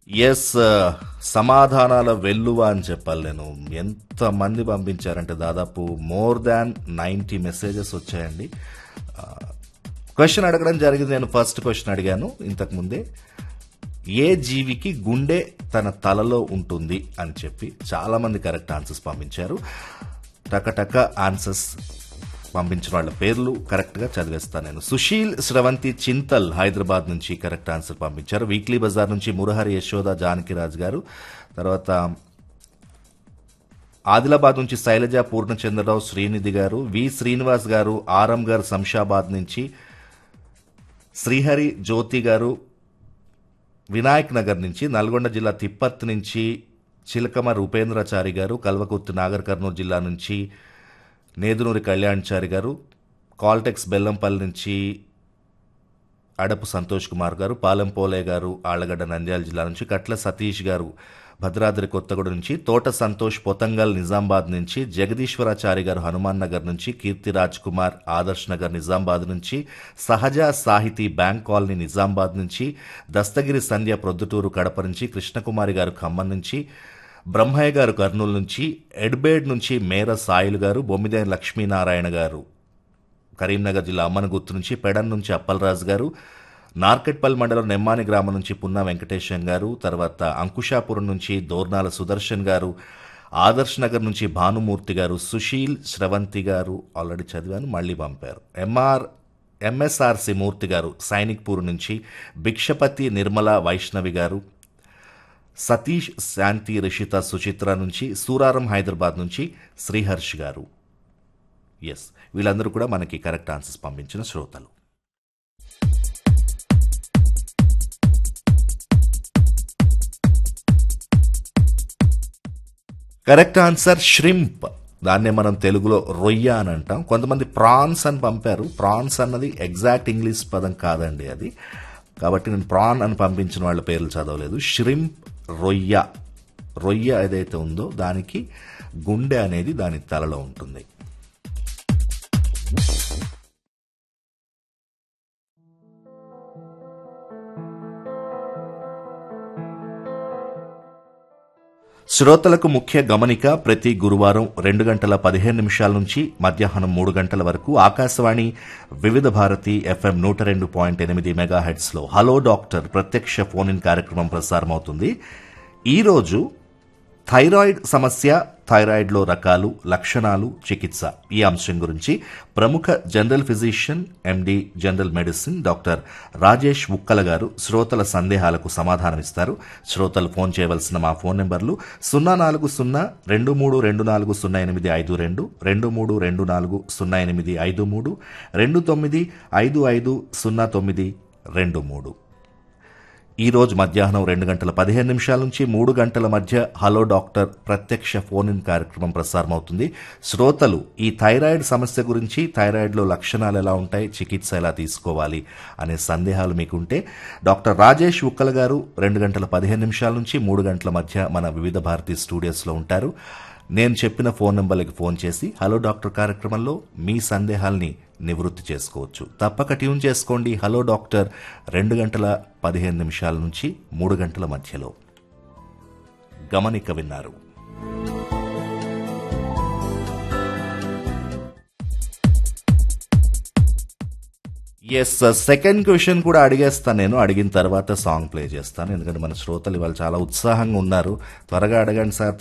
yes సమాధానాల వెల్లువ అని చెప్పాలి నేను ఎంత మంది పంపించారంటే దాదాపు మోర్ దాన్ నైంటీ మెసేజెస్ వచ్చాయండి క్వశ్చన్ అడగడం జరిగింది నేను ఫస్ట్ క్వశ్చన్ అడిగాను ఇంతకు ముందే ఏ జీవికి గుండె తన తలలో ఉంటుంది అని చెప్పి చాలా మంది కరెక్ట్ ఆన్సర్స్ పంపించారు టక ఆన్సర్స్ పంపించిన వాళ్ళ పేర్లు కరెక్ట్ గా చదివేస్తాను నేను సుశీల్ శ్రవంతి చింతల్ హైదరాబాద్ నుంచి కరెక్ట్ ఆన్సర్ పంపించారు వీక్లీ బజార్ నుంచి మురహరి యశోద జానకిరాజ్ గారు తర్వాత ఆదిలాబాద్ నుంచి శైలజ పూర్ణచంద్రరావు శ్రీనిధి గారు వి శ్రీనివాస్ గారు ఆరం గారు శంషాబాద్ నుంచి శ్రీహరి జ్యోతి గారు వినాయక్ నగర్ నుంచి నల్గొండ జిల్లా తిప్పత్ నుంచి చిలకమ రూపేంద్రాచారి గారు కల్వకుర్తి నాగర్ కర్నూలు జిల్లా నుంచి నేదునూరి కళ్యాణ్చారి గారు కాల్టెక్స్ బెల్లంపల్లి నుంచి అడపు సంతోష్ కుమార్ గారు పాలెంపోలే గారు ఆళ్లగడ్డ నంద్యాల జిల్లా నుంచి కట్ల సతీష్ గారు భద్రాద్రి కొత్తగూడ నుంచి తోట సంతోష్ పొతంగల్ నిజామాబాద్ నుంచి జగదీశ్వరాచారి గారు హనుమాన్ నగర్ నుంచి కీర్తిరాజ్ కుమార్ ఆదర్శ్ నగర్ నిజామాబాద్ నుంచి సహజ సాహితీ బ్యాంక్ కాలనీ నిజామాబాద్ నుంచి దస్తగిరి సంధ్య ప్రొద్దుటూరు కడప నుంచి కృష్ణకుమారి గారు ఖమ్మం నుంచి బ్రహ్మయ్య గారు కర్నూలు నుంచి ఎడ్బేడ్ నుంచి మేర సాయిలు గారు బొమ్మిదేని లక్ష్మీనారాయణ గారు కరీంనగర్ జిల్లా అమ్మనగుర్తు నుంచి పెడన్ నుంచి అప్పలరాజు గారు నార్కెట్పల్ మండలం నెమ్మాని గ్రామం నుంచి పున్నా వెంకటేశం గారు తర్వాత అంకుషాపురం నుంచి దోర్నాల సుదర్శన్ గారు ఆదర్శ్ నగర్ నుంచి భానుమూర్తి గారు సుశీల్ శ్రవంతి గారు ఆల్రెడీ చదివాను మళ్ళీ పంపారు ఎంఆర్ ఎంఎస్ఆర్సి మూర్తి గారు సైనిక్పూర్ నుంచి భిక్షపతి నిర్మల వైష్ణవి గారు సతీష్ శాంతి రిషిత సుచిత్ర నుంచి సూరారం హైదరాబాద్ నుంచి శ్రీహర్ష్ గారు ఎస్ వీళ్ళందరూ కూడా మనకి కరెక్ట్ ఆన్సర్స్ పంపించిన శ్రోతలు కరెక్ట్ ఆన్సర్ ష్రింప్ దాన్నే మనం తెలుగులో రొయ్య అని అంటాం కొంతమంది ప్రాన్స్ అని పంపారు ప్రాన్స్ అన్నది ఎగ్జాక్ట్ ఇంగ్లీష్ పదం కాదండి అది కాబట్టి నేను ప్రాన్ అని పంపించిన వాళ్ళ పేర్లు చదవలేదు ష్రింప్ రొయ్య రొయ్య ఏదైతే ఉందో దానికి గుండె అనేది దాని తలలో ఉంటుంది శ్రోతలకు ముఖ్య గమనిక ప్రతి గురువారం రెండు గంటల పదిహేను నిమిషాల నుంచి మధ్యాహ్నం మూడు గంటల వరకు ఆకాశవాణి వివిధ భారతి ఎఫ్ఎం నూట రెండు పాయింట్ ఎనిమిది మెగా లో హలో డాక్టర్ ప్రత్యక్ష ఫోన్ ఇన్ కార్యక్రమం ప్రసారమవుతుంది ఈ రోజు థైరాయిడ్ సమస్య థైరాయిడ్లో రకాలు లక్షణాలు చికిత్స ఈ అంశం గురించి ప్రముఖ general physician MD general medicine doctor Rajesh Ukkala garu శ్రోతల సందేహాలకు సమాధానమిస్తారు శ్రోతలు ఫోన్ చేయవలసిన మా ఫోన్ నెంబర్లు సున్నా నాలుగు సున్నా రెండు మూడు రెండు నాలుగు సున్నా ఎనిమిది ఐదు రెండు రెండు మూడు రెండు నాలుగు సున్నా ఎనిమిది ఐదు మూడు రెండు తొమ్మిది ఐదు ఐదు సున్నా తొమ్మిది రెండు మూడు ఈ రోజు మధ్యాహ్నం రెండు గంటల పదిహేను నిమిషాల నుంచి మూడు గంటల మధ్య హలో డాక్టర్ ప్రత్యక్ష ఫోన్ ఇన్ కార్యక్రమం ప్రసారమవుతుంది శ్రోతలు ఈ థైరాయిడ్ సమస్య గురించి థైరాయిడ్లో లక్షణాలు ఎలా ఉంటాయి చికిత్స ఎలా తీసుకోవాలి అనే సందేహాలు మీకుంటే డాక్టర్ రాజేష్ ఉక్కల గారు రెండు గంటల పదిహేను నిమిషాల నుంచి మూడు గంటల మధ్య మన వివిధ భారతి స్టూడియోస్లో ఉంటారు నేను చెప్పిన ఫోన్ నెంబర్లకి ఫోన్ చేసి హలో డాక్టర్ కార్యక్రమంలో మీ సందేహాల్ని నివృత్తి చేసుకోవచ్చు తప్పక ట్యూన్ చేసుకోండి హలో డాక్టర్ రెండు గంటల పదిహేను నిమిషాల నుంచి మూడు గంటల మధ్యలో గమనిక విన్నారు ఎస్ సెకండ్ క్వశ్చన్ కూడా అడిగేస్తాను నేను అడిగిన తర్వాత సాంగ్ ప్లే చేస్తాను ఎందుకంటే మన శ్రోతలు ఇవాళ చాలా ఉత్సాహంగా ఉన్నారు త్వరగా అడగండి సార్